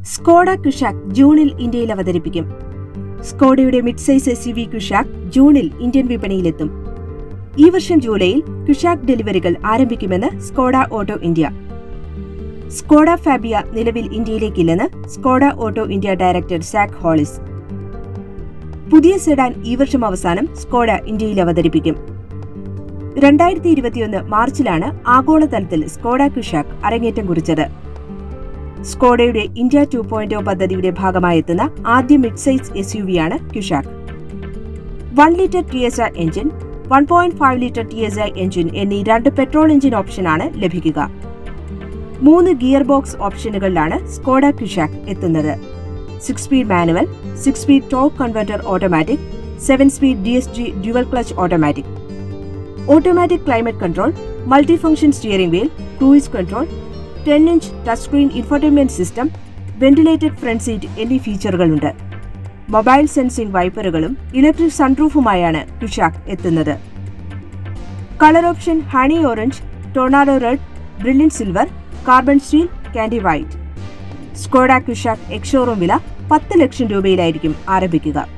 Skoda Kushaq ജൂണിൽ ഇന്ത്യയിൽ അവതരിപ്പിക്കും സ്കോഡയുടെ mid size S U V Kushaq ജൂണിൽ ഇന്ത്യൻ വിപണിയിലെത്തും ഈ വർഷം ജൂലൈയിൽ കുഷാക് ഡെലിവറികൾ ആരംഭിക്കുമെന്ന് Skoda auto India Skoda Fabia നിലവിൽ ഇന്ത്യയിലേക്കില്ലെന്ന് Skoda auto India director Zac Hollis പുതിയ സെഡാൻ ഈ വർഷം അവസാനം സ്കോഡ ഇന്ത്യയിൽ അവതരിപ്പിക്കും രണ്ടായിരത്തി ഇരുപത്തിയൊന്ന് മാർച്ചിലാണ് ആഗോളതലത്തിൽ സ്കോഡ കുഷാക് അരങ്ങേറ്റം കുറിച്ചത് സ്കോഡയുടെ ഇന്ത്യ ടു പോയിന്റ് പദ്ധതിയുടെ ഭാഗമായെത്തുന്ന ആദ്യ മിഡ് സൈസ് എസ് യു വിയാണ് Kushaq one litre T S R engine one point five litre T S I engine എന്നീ രണ്ട് പെട്രോൾ എഞ്ചിൻ ഓപ്ഷനാണ് ലഭിക്കുക മൂന്ന് ഗിയർ ബോക്സ് ഓപ്ഷനുകളിലാണ് സ്കോഡ ക്യുഷാക് എത്തുന്നത് six speed manual six speed ടോപ്പ് converter automatic seven speed D S G dual clutch automatic automatic climate control multi function steering wheel cruise control ten inch touch screen infotainment system ventilated front seat എന്നീ ഫീച്ചറുകളുണ്ട് mobile sensing വൈപ്പറുകളും electric സൺറൂഫുമായാണ് Kushaq എത്തുന്നത് colour option honey orange tornado red brilliant silver carbon steel candy white Skoda Kushaq ex showroom വില പത്ത് ലക്ഷം രൂപയിലായിരിക്കും ആരംഭിക്കുക